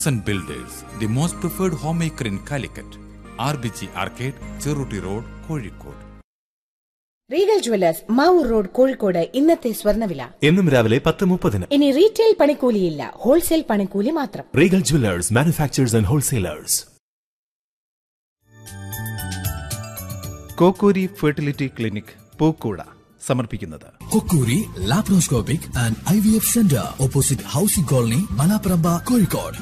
and Builders, the most preferred homemaker in Calicut. RBG Arcade, Cheruti Road, Kozhikode. Regal jewellers Mavoor road Kozhikode ഇന്നത്തെ സ്വർണ്ണവില എന്നും രാവിലെ പത്ത് മുപ്പതിന് ഇനി റീറ്റെയിൽ പണിക്കൂലിയില്ല ഹോൾസെയിൽ പണിക്കൂലി മാത്രം regal jewellers manufacturers and wholesalers Kokkuri fertility clinic Pookkooda സമർപ്പിക്കുന്നത് Kokkuri laparoscopic and I V F centre opposite housing colony Malaparamba Kozhikode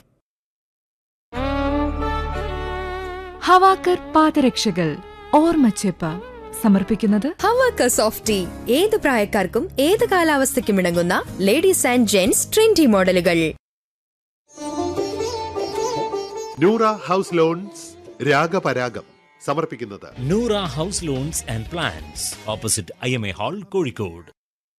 Havakkar പാദരക്ഷകൾ ഓർമ്മച്ചെപ്പ് സമർപ്പിക്കുന്നത് ഹവാക്ക സോഫ്റ്റി ഏത് പ്രായക്കാർക്കും ഏത് കാലാവസ്ഥയ്ക്കും ഇണങ്ങുന്ന ലേഡീസ് ആൻഡ് ജെന്റ്സ് ട്രെൻഡി മോഡലുകൾ നൂറ ഹൗസ് ലോൺസ് രാഗപരാഗം സമർപ്പിക്കുന്നത് Noora house loans and plans opposite I M A hall Kozhikode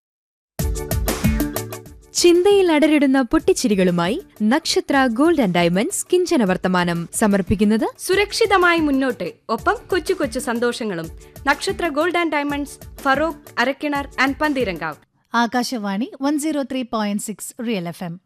ചിന്തയിൽ അടരിടുന്ന പൊട്ടിച്ചിരികളുമായി നക്ഷത്ര ഗോൾഡ് ആൻഡ് ഡയമണ്ട്സ് കിഞ്ചന വർത്തമാനം സമർപ്പിക്കുന്നത് സുരക്ഷിതമായി മുന്നോട്ട് ഒപ്പം കൊച്ചു കൊച്ചു സന്തോഷങ്ങളും Nakshatra gold and diamonds Feroke Arakkinar and Pantheerankavu Akashvani one zero three point six real F M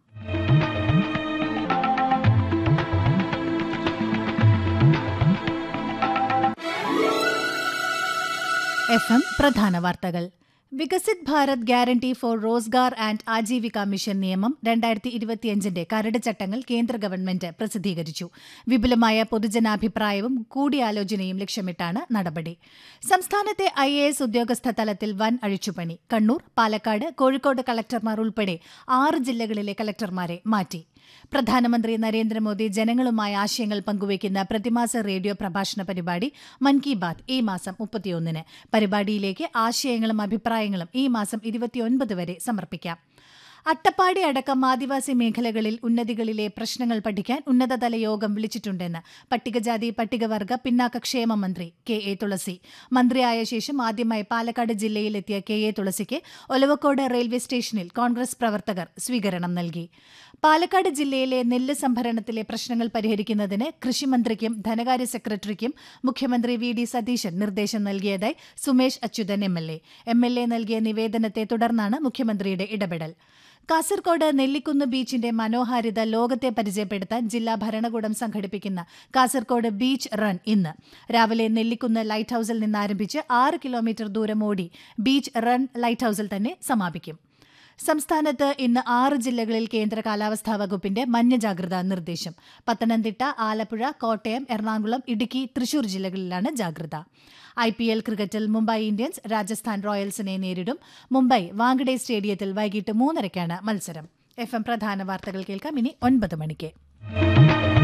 F M പ്രധാന വാർത്തകൾ Viksit Bharat guarantee for Rozgar and Ajeevika mission നിയമം രണ്ടായിരത്തി ഇരുപത്തിയഞ്ചിന്റെ കരട് ചട്ടങ്ങൾ കേന്ദ്ര ഗവൺമെന്റ് പ്രസിദ്ധീകരിച്ചു വിപുലമായ പൊതുജനാഭിപ്രായവും കൂടിയാലോചനയും ലക്ഷ്യമിട്ടാണ് നടപടി സംസ്ഥാനത്തെ ഐ എ എസ് ഉദ്യോഗസ്ഥ തലത്തിൽ വൻ അഴിച്ചുപണി കണ്ണൂർ പാലക്കാട് കോഴിക്കോട് കളക്ടർമാർ ഉൾപ്പെടെ ആറ് ജില്ലകളിലെ കളക്ടർമാരെ മാറ്റി പ്രധാനമന്ത്രി നരേന്ദ്രമോദി ജനങ്ങളുമായി ആശയങ്ങൾ പങ്കുവയ്ക്കുന്ന പ്രതിമാസ റേഡിയോ പ്രഭാഷണ പരിപാടി മൻ കി ബാത് ഈ മാസം മുപ്പത്തിയൊന്നിന് പരിപാടിയിലേക്ക് ആശയങ്ങളും അഭിപ്രായങ്ങളും ഈ മാസം ഇരുപത്തിയൊൻപത് വരെ സമർപ്പിക്കാം അട്ടപ്പാടി അടക്കം ആദിവാസി മേഖലകളിൽ ഉന്നതികളിലെ പ്രശ്നങ്ങൾ പഠിക്കാൻ ഉന്നതതല യോഗം വിളിച്ചിട്ടുണ്ടെന്ന് പട്ടികജാതി പട്ടികവർഗ പിന്നാക്ക ക്ഷേമ മന്ത്രി കെ എ തുളസി മന്ത്രിയായ ശേഷം ആദ്യമായി പാലക്കാട് ജില്ലയിലെത്തിയ കെ എ തുളസിക്ക് ഒലവക്കോട് റെയിൽവേ സ്റ്റേഷനിൽ കോൺഗ്രസ് പ്രവർത്തകർ സ്വീകരണം നൽകി പാലക്കാട് ജില്ലയിലെ നെല്ല് സംഭരണത്തിലെ പ്രശ്നങ്ങൾ പരിഹരിക്കുന്നതിന് കൃഷിമന്ത്രിക്കും ധനകാര്യ സെക്രട്ടറിക്കും മുഖ്യമന്ത്രി വി ഡി സതീശൻ നിർദ്ദേശം നൽകിയതായി Sumesh Achuthan M L A M L A നൽകിയ നിവേദനത്തെ തുടർന്നാണ് മുഖ്യമന്ത്രിയുടെ ഇടപെടൽ കാസർകോട് നെല്ലിക്കുന്ന് ബീച്ചിന്റെ മനോഹാരിത ലോകത്തെ പരിചയപ്പെടുത്താൻ ജില്ലാ ഭരണകൂടം സംഘടിപ്പിക്കുന്ന കാസർകോട് ബീച്ച് റൺ ഇന്ന് രാവിലെ നെല്ലിക്കുന്ന് ലൈറ്റ് ഹൌസിൽ നിന്ന് ആരംഭിച്ച് ആറ് കിലോമീറ്റർ ദൂരം ഓടി ബീച്ച് റൺ ലൈറ്റ് ഹൌസിൽ തന്നെ സമാപിക്കും സംസ്ഥാനത്ത് ഇന്ന് ആറ് ജില്ലകളിൽ കേന്ദ്ര കാലാവസ്ഥാ വകുപ്പിന്റെ മഞ്ഞ ജാഗ്രതാ നിർദ്ദേശം പത്തനംതിട്ട ആലപ്പുഴ കോട്ടയം എറണാകുളം ഇടുക്കി തൃശൂർ ജില്ലകളിലാണ് ജാഗ്രത ഐ പി എൽ ക്രിക്കറ്റിൽ മുംബൈ ഇന്ത്യൻസ് രാജസ്ഥാൻ റോയൽസിനെ നേരിടും മുംബൈ വാങ്കഡെ സ്റ്റേഡിയത്തിൽ വൈകിട്ട് മൂന്നരയ്ക്കാണ് മത്സരം എഫ് എം പ്രധാന വാർത്തകൾ കേൾക്കാം ഇനി ഒൻപത് മണിക്ക്